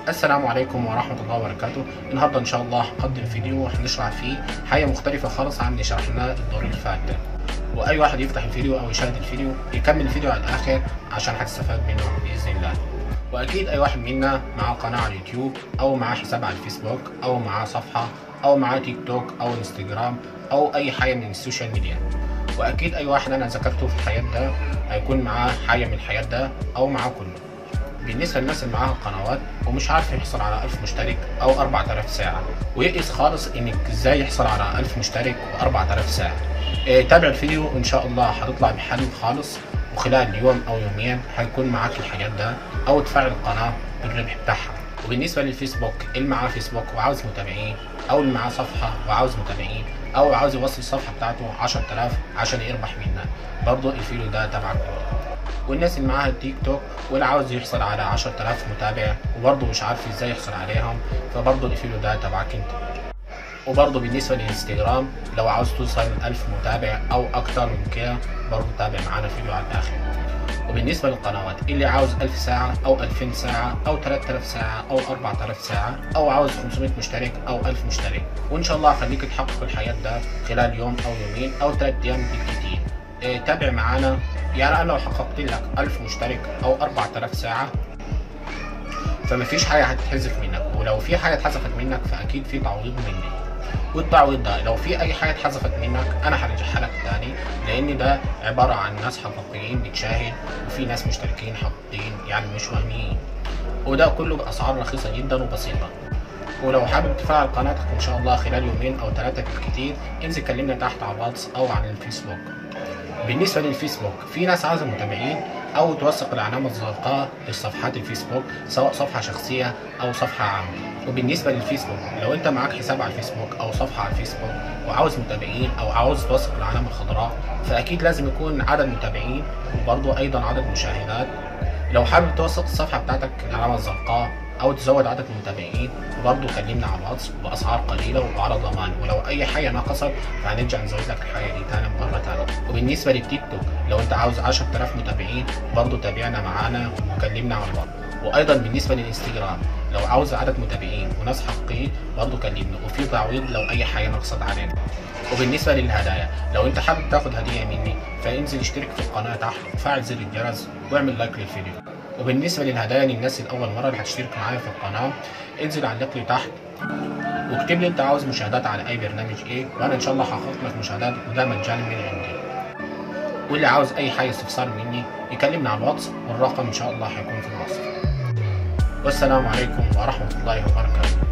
السلام عليكم ورحمة الله وبركاته النهاردة إن شاء الله هقدم فيديو هنشرح فيه حاجة مختلفة خالص عن اللي شرحناه الدور اللي فات ده وأي واحد يفتح الفيديو أو يشاهد الفيديو يكمل الفيديو على الآخر عشان هتستفاد منه بإذن الله وأكيد أي واحد منا معاه قناة على اليوتيوب أو معاه حساب على الفيسبوك أو معاه صفحة أو معاه تيك توك أو انستجرام أو أي حاجة من السوشيال ميديا وأكيد أي واحد أنا ذكرته في الحياة ده هيكون معاه حاجة من الحياة ده أو معاه كله بالنسبه للناس اللي معاها قنوات ومش عارف يحصل على 1000 مشترك او 4000 ساعه ويئس خالص انك ازاي يحصل على 1000 مشترك و4000 ساعه إيه تابع الفيديو وان شاء الله هتطلع بحل خالص وخلال يوم او يومين هيكون معاك الحاجات ده او تفعل القناه بالربح بتاعها وبالنسبه للفيسبوك اللي معاه فيسبوك وعاوز متابعين او اللي معاه صفحه وعاوز متابعين او عاوز يوصل الصفحه بتاعته 10000 عشان يربح منها برضه الفيديو ده تبعك والناس اللي معاها التيك توك واللي عاوز يحصل على 10000 متابع وبرضه مش عارف ازاي يحصل عليهم فبرضه الفيديو ده تبعك انت وبرضه بالنسبة للانستجرام لو عاوز توصل ل 1000 متابع أو أكتر من كده برضه تابع معانا فيديو على الآخر وبالنسبة للقنوات اللي عاوز 1000 ساعة أو 2000 ساعة أو 3000 ساعة أو 4000 ساعة أو عاوز 500 مشترك أو 1000 مشترك وإن شاء الله هخليك تحقق الحياة ده خلال يوم أو يومين أو 3 أيام بالكتير إيه تابع معانا يعني انا لو حققت لك 1000 مشترك او 4000 ساعه فمفيش حاجه هتتحذف منك ولو في حاجه اتحذفت منك فاكيد في تعويض مني والتعويض ده لو في اي حاجه اتحذفت منك انا هرجعها لك تاني لان ده عباره عن ناس حقيقيين بتشاهد وفي ناس مشتركين حقيقيين يعني مش وهميين وده كله باسعار رخيصه جدا وبسيطه ولو حابب تفعل قناتك ان شاء الله خلال يومين او ثلاثه بالكتير انزل كلمنا تحت على الواتس او على الفيسبوك بالنسبه للفيسبوك في ناس عايزه متابعين او توثق العلامه الزرقاء لصفحات الفيسبوك سواء صفحه شخصيه او صفحه عامه وبالنسبه للفيسبوك لو انت معاك حساب على الفيسبوك او صفحه على الفيسبوك وعاوز متابعين او عاوز توثق العلامه الخضراء فاكيد لازم يكون عدد متابعين وبرضه ايضا عدد مشاهدات لو حابب توثق الصفحه بتاعتك العلامه الزرقاء او تزود عدد المتابعين برضه كلمنا على الواتس باسعار قليله وعلى ضمان ولو اي حاجه نقصت فهنرجع نزود لك الحاجه دي تاني مره تانيه وبالنسبه للتيك توك لو انت عاوز 10000 متابعين برضه تابعنا معانا وكلمنا على الواتس وايضا بالنسبه للانستجرام لو عاوز عدد متابعين وناس حقيقيين برضه كلمنا وفي تعويض لو اي حاجه نقصت علينا وبالنسبه للهدايا لو انت حابب تاخد هديه مني فانزل اشترك في القناه تحت وفعل زر الجرس واعمل لايك للفيديو وبالنسبه للهدايا للناس الاول مره اللي هتشترك معايا في القناه انزل علق لي تحت واكتب لي انت عاوز مشاهدات على اي برنامج ايه وانا ان شاء الله هحقق لك مشاهدات وده مجانا من عندي واللي عاوز اي حاجه استفسار مني يكلمني على الواتس والرقم ان شاء الله هيكون في الوصف والسلام عليكم ورحمه الله وبركاته